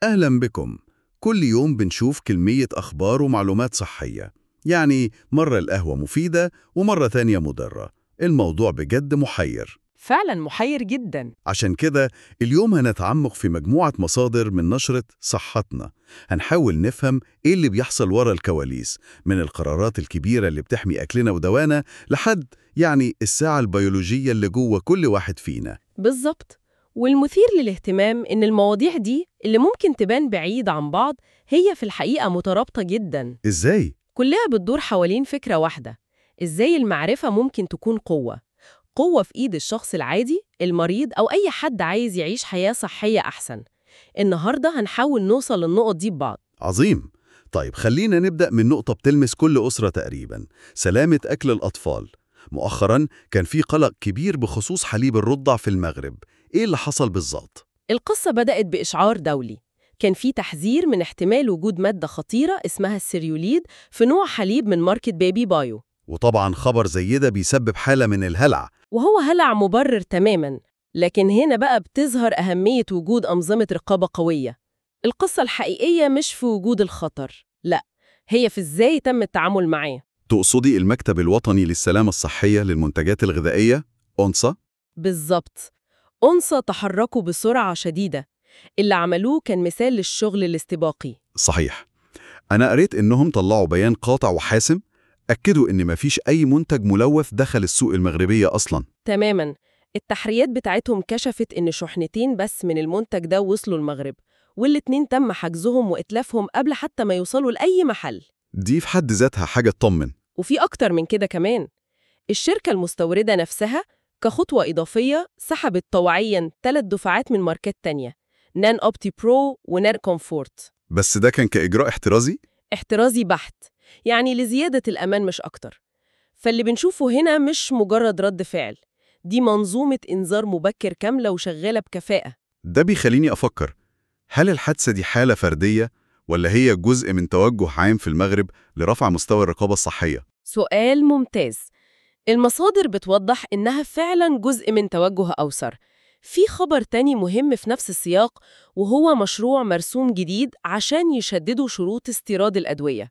أهلا بكم كل يوم بنشوف كمية أخبار ومعلومات صحية يعني مرة القهوة مفيدة ومرة تانية مضرة الموضوع بجد محير فعلا محير جدا عشان كده اليوم هنتعمق في مجموعة مصادر من نشرة صحتنا هنحاول نفهم إيه اللي بيحصل ورا الكواليس من القرارات الكبيرة اللي بتحمي أكلنا ودوانا لحد يعني الساعة البيولوجية اللي جوه كل واحد فينا بالظبط والمثير للاهتمام إن المواضيع دي اللي ممكن تبان بعيد عن بعض هي في الحقيقة مترابطة جدا إزاي؟ كلها بتدور حوالين فكرة واحدة إزاي المعرفة ممكن تكون قوة قوة في إيد الشخص العادي المريض أو أي حد عايز يعيش حياة صحية أحسن النهاردة هنحاول نوصل للنقط دي ببعض عظيم طيب خلينا نبدأ من نقطة بتلمس كل أسرة تقريبا سلامة أكل الأطفال مؤخرا كان في قلق كبير بخصوص حليب الرضع في المغرب إيه اللي حصل بالظبط؟ القصة بدأت بإشعار دولي كان في تحذير من احتمال وجود مادة خطيرة اسمها السيريوليد في نوع حليب من ماركة بيبي بايو وطبعا خبر زي ده بيسبب حالة من الهلع وهو هلع مبرر تماما لكن هنا بقى بتظهر أهمية وجود أنظمة رقابة قوية القصة الحقيقية مش في وجود الخطر لا هي في إزاي تم التعامل معاه تقصدي المكتب الوطني للسلامة الصحية للمنتجات الغذائية أونصا؟ بالظبط أنثى تحركوا بسرعة شديدة اللي عملوه كان مثال للشغل الاستباقي صحيح أنا قريت إنهم طلعوا بيان قاطع وحاسم أكدوا إن مفيش أي منتج ملوث دخل السوق المغربية أصلاً تماما التحريات بتاعتهم كشفت إن شحنتين بس من المنتج ده وصلوا المغرب والاتنين تم حجزهم وإتلافهم قبل حتى ما يوصلوا لأي محل دي في حد ذاتها حاجة تطمن وفي أكتر من كده كمان الشركة المستوردة نفسها كخطوة إضافية سحبت طوعياً ثلاث دفعات من ماركات تانية نان أوبتي برو ونان كومفورت بس ده كان كإجراء احترازي؟ احترازي بحت يعني لزيادة الأمان مش أكتر فاللي بنشوفه هنا مش مجرد رد فعل دي منظومة إنذار مبكر كاملة وشغالة بكفاءة ده بيخليني أفكر هل الحادثة دي حالة فردية ولا هي جزء من توجه عام في المغرب لرفع مستوى الرقابة الصحية؟ سؤال ممتاز المصادر بتوضح إنها فعلا جزء من توجه أوسر في خبر تاني مهم في نفس السياق وهو مشروع مرسوم جديد عشان يشددوا شروط استيراد الأدوية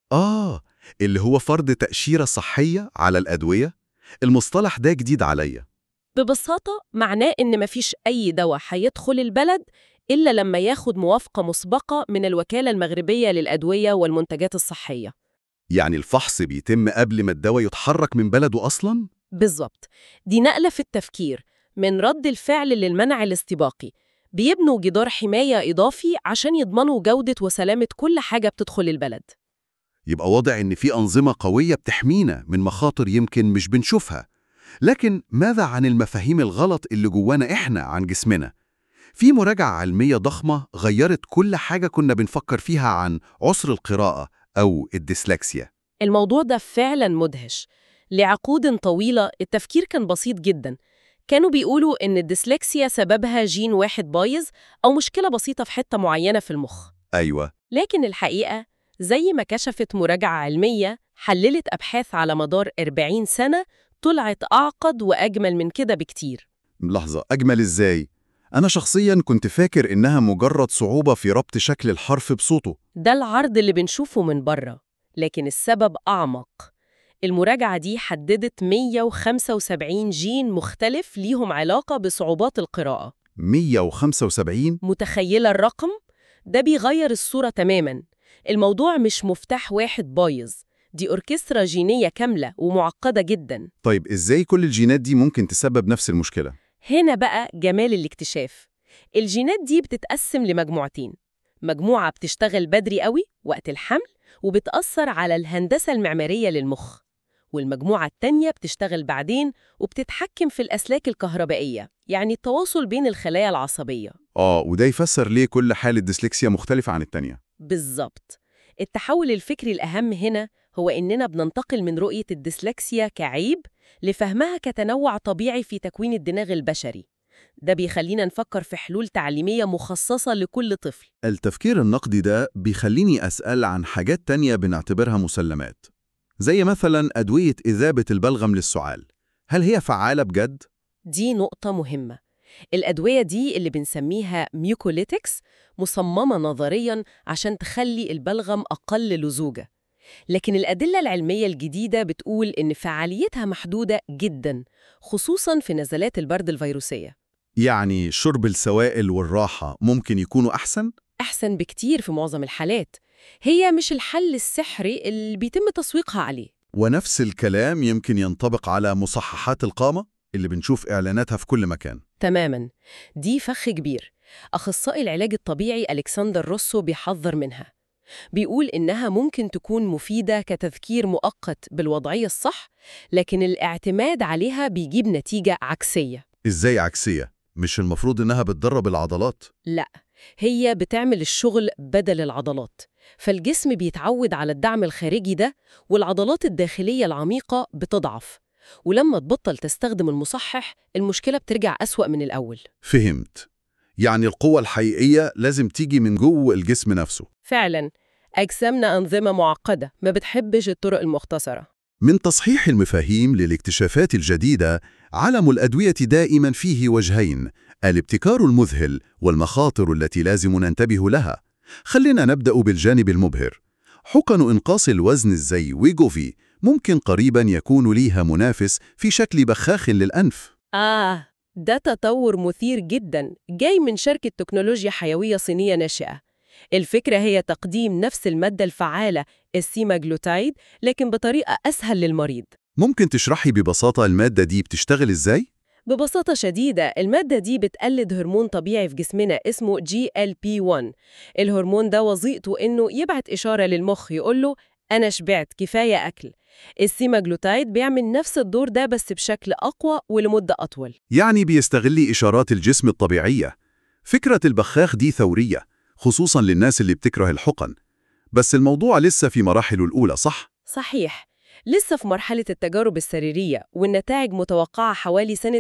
آه اللي هو فرض تأشيرة صحية على الأدوية المصطلح ده جديد عليا ببساطة معناه إن مفيش أي دواء هيدخل البلد إلا لما ياخد موافقة مسبقة من الوكالة المغربية للأدوية والمنتجات الصحية يعني الفحص بيتم قبل ما الدواء يتحرك من بلده أصلاً؟ بالظبط دي نقلة في التفكير من رد الفعل للمنع الاستباقي بيبنوا جدار حماية إضافي عشان يضمنوا جودة وسلامة كل حاجة بتدخل البلد يبقى واضح إن في أنظمة قوية بتحمينا من مخاطر يمكن مش بنشوفها لكن ماذا عن المفاهيم الغلط اللي جوانا إحنا عن جسمنا؟ في مراجعة علمية ضخمة غيرت كل حاجة كنا بنفكر فيها عن عسر القراءة أو الديسلكسيا الموضوع ده فعلا مدهش لعقود طويلة التفكير كان بسيط جدا كانوا بيقولوا إن الديسلكسيا سببها جين واحد بايظ أو مشكلة بسيطة في حتة معينة في المخ أيوة لكن الحقيقة زي ما كشفت مراجعة علمية حللت أبحاث على مدار 40 سنة طلعت أعقد وأجمل من كده بكتير لحظة أجمل إزاي؟ أنا شخصياً كنت فاكر إنها مجرد صعوبة في ربط شكل الحرف بصوته ده العرض اللي بنشوفه من بره لكن السبب أعمق المراجعة دي حددت 175 جين مختلف ليهم علاقة بصعوبات القراءة 175 متخيلة الرقم؟ ده بيغير الصورة تماماً الموضوع مش مفتاح واحد بايظ دي أوركسترا جينية كاملة ومعقدة جدا طيب إزاي كل الجينات دي ممكن تسبب نفس المشكلة؟ هنا بقى جمال الاكتشاف الجينات دي بتتقسم لمجموعتين مجموعة بتشتغل بدري قوي وقت الحمل وبتأثر على الهندسة المعمارية للمخ والمجموعة التانية بتشتغل بعدين وبتتحكم في الأسلاك الكهربائية يعني التواصل بين الخلايا العصبية آه وده يفسر ليه كل حالة ديسلكسيا مختلفة عن التانية بالظبط التحول الفكري الأهم هنا هو إننا بننتقل من رؤية الديسلكسيا كعيب لفهمها كتنوع طبيعي في تكوين الدماغ البشري ده بيخلينا نفكر في حلول تعليمية مخصصة لكل طفل التفكير النقدي ده بيخليني أسأل عن حاجات تانية بنعتبرها مسلمات زي مثلا أدوية إذابة البلغم للسعال هل هي فعالة بجد؟ دي نقطة مهمة الأدوية دي اللي بنسميها ميوكوليتكس مصممة نظرياً عشان تخلي البلغم أقل لزوجة لكن الأدلة العلمية الجديدة بتقول إن فعاليتها محدودة جداً خصوصاً في نزلات البرد الفيروسية يعني شرب السوائل والراحة ممكن يكونوا أحسن؟ أحسن بكتير في معظم الحالات هي مش الحل السحري اللي بيتم تسويقها عليه ونفس الكلام يمكن ينطبق على مصححات القامة اللي بنشوف إعلاناتها في كل مكان تماماً دي فخ كبير أخصائي العلاج الطبيعي ألكسندر روسو بيحذر منها بيقول إنها ممكن تكون مفيدة كتذكير مؤقت بالوضعية الصح لكن الاعتماد عليها بيجيب نتيجة عكسية إزاي عكسية؟ مش المفروض إنها بتدرب العضلات؟ لا هي بتعمل الشغل بدل العضلات فالجسم بيتعود على الدعم الخارجي ده والعضلات الداخلية العميقة بتضعف ولما تبطل تستخدم المصحح المشكلة بترجع أسوأ من الأول فهمت يعني القوة الحقيقية لازم تيجي من جوه الجسم نفسه فعلا أجسامنا أنظمة معقدة ما بتحبش الطرق المختصرة من تصحيح المفاهيم للاكتشافات الجديدة عالم الأدوية دائما فيه وجهين الابتكار المذهل والمخاطر التي لازم ننتبه لها خلينا نبدأ بالجانب المبهر حقن إنقاص الوزن زي ويجوفي ممكن قريبا يكون ليها منافس في شكل بخاخ للأنف آه ده تطور مثير جدا جاي من شركة تكنولوجيا حيوية صينية ناشئة الفكرة هي تقديم نفس المادة الفعالة السيماجلوتايد لكن بطريقة أسهل للمريض ممكن تشرحي ببساطة المادة دي بتشتغل إزاي؟ ببساطة شديدة المادة دي بتقلد هرمون طبيعي في جسمنا اسمه GLP-1 الهرمون ده وظيفته إنه يبعت إشارة للمخ يقوله أنا شبعت كفاية أكل السيماجلوتايد بيعمل نفس الدور ده بس بشكل أقوى ولمدة أطول يعني بيستغلي إشارات الجسم الطبيعية فكرة البخاخ دي ثورية خصوصا للناس اللي بتكره الحقن بس الموضوع لسه في مراحله الأولى صح؟ صحيح لسه في مرحلة التجارب السريرية والنتائج متوقعة حوالي سنة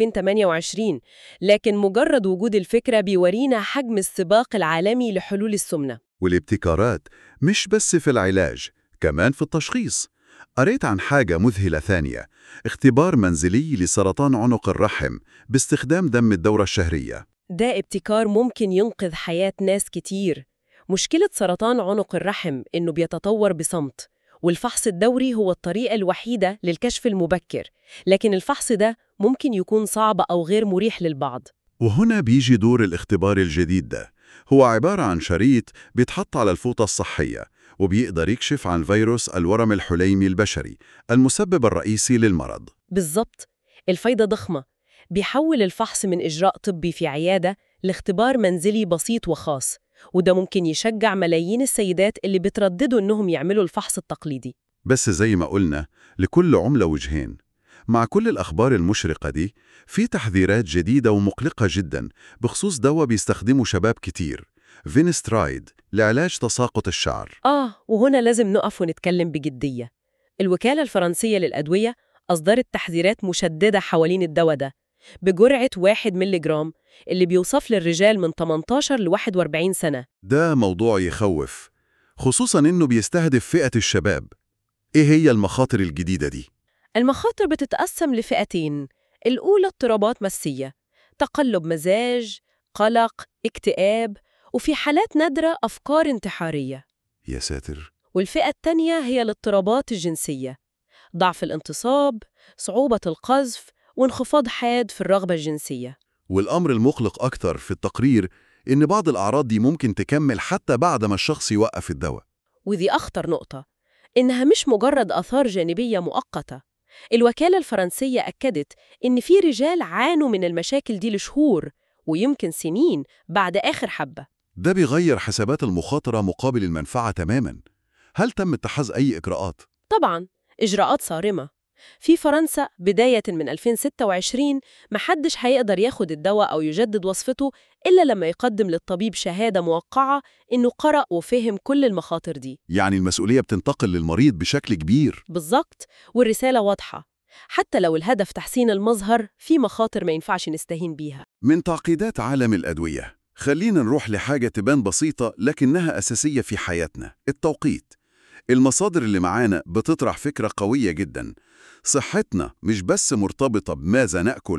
2028 لكن مجرد وجود الفكرة بيورينا حجم السباق العالمي لحلول السمنة والابتكارات مش بس في العلاج كمان في التشخيص قريت عن حاجة مذهلة ثانية اختبار منزلي لسرطان عنق الرحم باستخدام دم الدورة الشهرية ده ابتكار ممكن ينقذ حياة ناس كتير مشكلة سرطان عنق الرحم إنه بيتطور بصمت والفحص الدوري هو الطريقة الوحيدة للكشف المبكر لكن الفحص ده ممكن يكون صعب أو غير مريح للبعض وهنا بيجي دور الاختبار الجديد ده هو عبارة عن شريط بيتحط على الفوطة الصحية وبيقدر يكشف عن فيروس الورم الحليمي البشري المسبب الرئيسي للمرض بالظبط الفايدة ضخمة بيحول الفحص من إجراء طبي في عيادة لاختبار منزلي بسيط وخاص وده ممكن يشجع ملايين السيدات اللي بترددوا إنهم يعملوا الفحص التقليدي بس زي ما قلنا لكل عملة وجهين مع كل الأخبار المشرقة دي في تحذيرات جديدة ومقلقة جدا بخصوص دواء بيستخدمه شباب كتير فينسترايد لعلاج تساقط الشعر آه وهنا لازم نقف ونتكلم بجدية الوكالة الفرنسية للأدوية أصدرت تحذيرات مشددة حوالين الدواء ده بجرعة 1 ملغرام اللي بيوصف للرجال من 18 ل 41 سنة ده موضوع يخوف خصوصا إنه بيستهدف فئة الشباب إيه هي المخاطر الجديدة دي؟ المخاطر بتتقسم لفئتين الأولى اضطرابات مسية تقلب مزاج، قلق، اكتئاب وفي حالات نادرة أفكار انتحارية يا ساتر والفئة التانية هي الاضطرابات الجنسية ضعف الانتصاب، صعوبة القذف وانخفاض حاد في الرغبة الجنسية والأمر المقلق أكتر في التقرير إن بعض الأعراض دي ممكن تكمل حتى بعد ما الشخص يوقف الدواء ودي أخطر نقطة إنها مش مجرد آثار جانبية مؤقتة الوكالة الفرنسية أكدت إن في رجال عانوا من المشاكل دي لشهور ويمكن سنين بعد آخر حبة ده بيغير حسابات المخاطرة مقابل المنفعة تماما هل تم اتخاذ أي إجراءات؟ طبعاً إجراءات صارمة في فرنسا بداية من 2026 محدش هيقدر ياخد الدواء أو يجدد وصفته إلا لما يقدم للطبيب شهادة موقعة إنه قرأ وفهم كل المخاطر دي يعني المسؤولية بتنتقل للمريض بشكل كبير بالظبط والرسالة واضحة حتى لو الهدف تحسين المظهر في مخاطر ما ينفعش نستهين بيها من تعقيدات عالم الأدوية خلينا نروح لحاجة تبان بسيطة لكنها أساسية في حياتنا التوقيت المصادر اللي معانا بتطرح فكرة قوية جدا صحتنا مش بس مرتبطة بماذا نأكل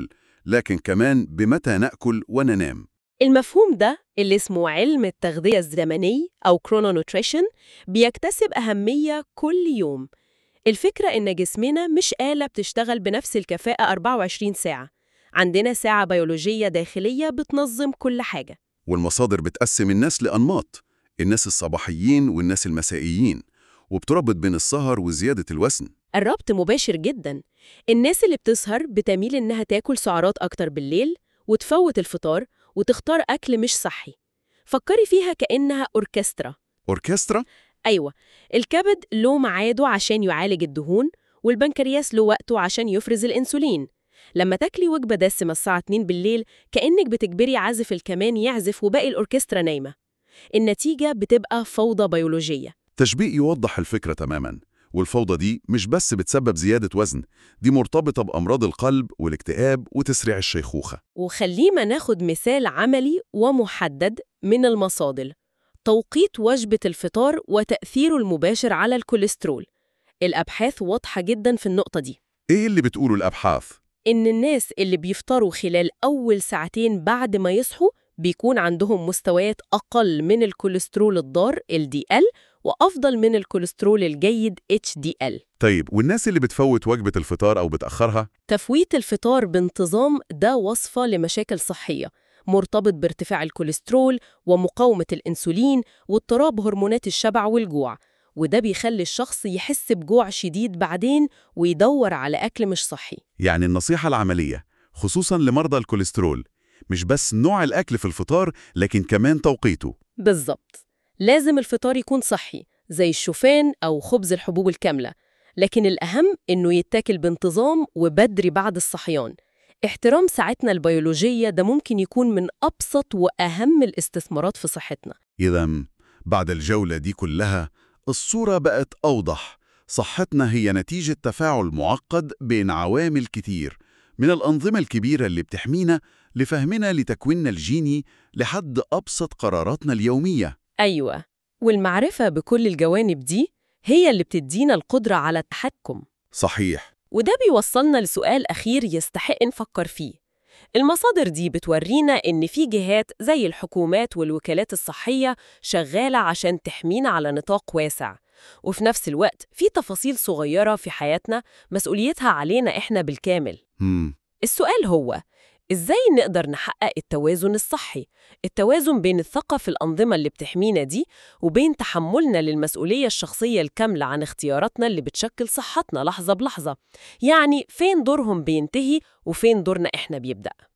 لكن كمان بمتى نأكل وننام المفهوم ده اللي اسمه علم التغذية الزمني أو كرونونوتريشن بيكتسب أهمية كل يوم الفكرة إن جسمنا مش آلة بتشتغل بنفس الكفاءة 24 ساعة عندنا ساعة بيولوجية داخلية بتنظم كل حاجة والمصادر بتقسم الناس لأنماط الناس الصباحيين والناس المسائيين وبتربط بين السهر وزيادة الوزن الربط مباشر جدا الناس اللي بتسهر بتميل إنها تاكل سعرات أكتر بالليل وتفوت الفطار وتختار أكل مش صحي فكري فيها كأنها أوركسترا أوركسترا؟ أيوة الكبد له ميعاده عشان يعالج الدهون والبنكرياس له وقته عشان يفرز الأنسولين لما تاكلي وجبة دسمة الساعة 2 بالليل كأنك بتجبري عازف الكمان يعزف وباقي الأوركسترا نايمة النتيجة بتبقى فوضى بيولوجية تشبيه يوضح الفكرة تماما والفوضى دي مش بس بتسبب زيادة وزن دي مرتبطة بأمراض القلب والاكتئاب وتسريع الشيخوخة وخلينا ناخد مثال عملي ومحدد من المصادر توقيت وجبة الفطار وتأثيره المباشر على الكوليسترول الأبحاث واضحة جدا في النقطة دي إيه اللي بتقوله الأبحاث؟ إن الناس اللي بيفطروا خلال أول ساعتين بعد ما يصحوا بيكون عندهم مستويات أقل من الكوليسترول الضار LDL وأفضل من الكوليسترول الجيد HDL طيب والناس اللي بتفوت وجبة الفطار أو بتأخرها؟ تفويت الفطار بانتظام ده وصفة لمشاكل صحية مرتبط بارتفاع الكوليسترول ومقاومة الأنسولين واضطراب هرمونات الشبع والجوع وده بيخلي الشخص يحس بجوع شديد بعدين ويدور على أكل مش صحي يعني النصيحة العملية خصوصا لمرضى الكوليسترول مش بس نوع الأكل في الفطار لكن كمان توقيته بالظبط لازم الفطار يكون صحي زي الشوفان أو خبز الحبوب الكاملة لكن الأهم إنه يتاكل بانتظام وبدري بعد الصحيان احترام ساعتنا البيولوجية ده ممكن يكون من أبسط وأهم الاستثمارات في صحتنا إذا بعد الجولة دي كلها الصورة بقت أوضح صحتنا هي نتيجة تفاعل معقد بين عوامل كتير من الأنظمة الكبيرة اللي بتحمينا لفهمنا لتكويننا الجيني لحد أبسط قراراتنا اليومية أيوة والمعرفة بكل الجوانب دي هي اللي بتدينا القدرة على التحكم صحيح وده بيوصلنا لسؤال أخير يستحق نفكر فيه المصادر دي بتورينا إن في جهات زي الحكومات والوكالات الصحية شغالة عشان تحمينا على نطاق واسع وفي نفس الوقت في تفاصيل صغيرة في حياتنا مسؤوليتها علينا إحنا بالكامل مم. السؤال هو إزاي نقدر نحقق التوازن الصحي؟ التوازن بين الثقة في الأنظمة اللي بتحمينا دي وبين تحملنا للمسؤولية الشخصية الكاملة عن اختياراتنا اللي بتشكل صحتنا لحظة بلحظة يعني فين دورهم بينتهي وفين دورنا إحنا بيبدأ